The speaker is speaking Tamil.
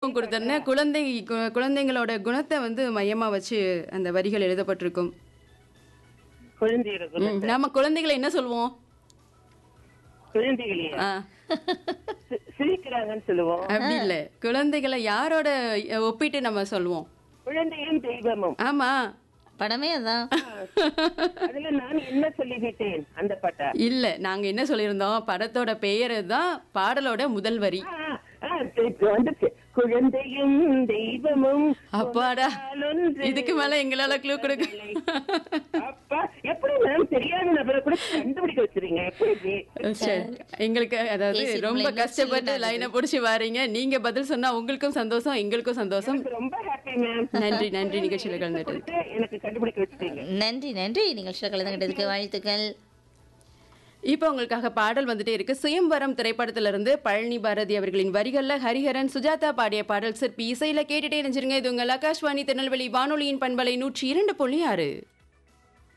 வாய்ப்பும் கொடுத்தேன் குழந்தை கு- குழந்தைங்களோட குணத்தை வந்து மையமா வச்சு அந்த வரிகள் எழுதப்பட்டிருக்கும் குழந்தைகள் ம், நாம குழந்தைகளை என்ன சொல்லுவோம் குழந்தைகளையே ஆ, சி- சிரிக்கிறாங்கன்னு சொல்லுவோம் அப்படி இல்ல குழந்தைகளை யாரோட அஹ், ஒப்பிட்டு நம்ம சொல்லுவோம் குழந்தையும் தெய்வமும் ஆமா படமே அதான் அதுல நான் என்ன சொல்லிவிட்டேன் அந்த பாட்டா இல்ல நாங்க என்ன சொல்லியிருந்தோம் படத்தோட பெயரு தான் பாடலோட முதல் வரி ஆ, ஆ, இப்ப வந்துச்சு குழந்தையும் தெய்வமும் அப்பாடா ஒன்றாலொன்று இதுக்கு மேல எங்களால க்ளூ கொடுக்க அப்பா எப்படி மேம் தெரியாத நபரை கூட கண்டுபிடிக்க வச்சிருங்க எப்படி சரி எங்களுக்கு அதாவது பேசி ரொம்ப நம்மள கஷ்டப்பட்டு இன்னும் லைனை புடிச்சு வாரீங்க நீங்க பதில் சொன்னா உங்களுக்கும் சந்தோஷம் எங்களுக்கும் சந்தோஷம் எனக்கு ரொம்ப ஹாப்பி மேம் நன்றி நன்றி நிகழ்ச்சியில கலந்துட்டு கொடுத்து எனக்கு கண்டுபிடிக்க வச்சிருங்க நன்றி நன்றி நிகழ்ச்சியில் கலந்துகிட்டதுக்கு வாழ்த்துக்கள் இப்போ உங்களுக்காக பாடல் வந்துட்டே இருக்கு சுயம்பரம் திரைப்படத்திலிருந்து பழனி பாரதி அவர்களின் வரிகள்ல ஹரிஹரன் சுஜாதா பாடிய பாடல் சிற்பி இசையில கேட்டுட்டே இருந்துருங்க இது உங்கள் ஆகாஷ்வாணி திருநெல்வேலி வானொலியின் பண்பலை நூற்றி இரண்டு புள்ளி ஆறு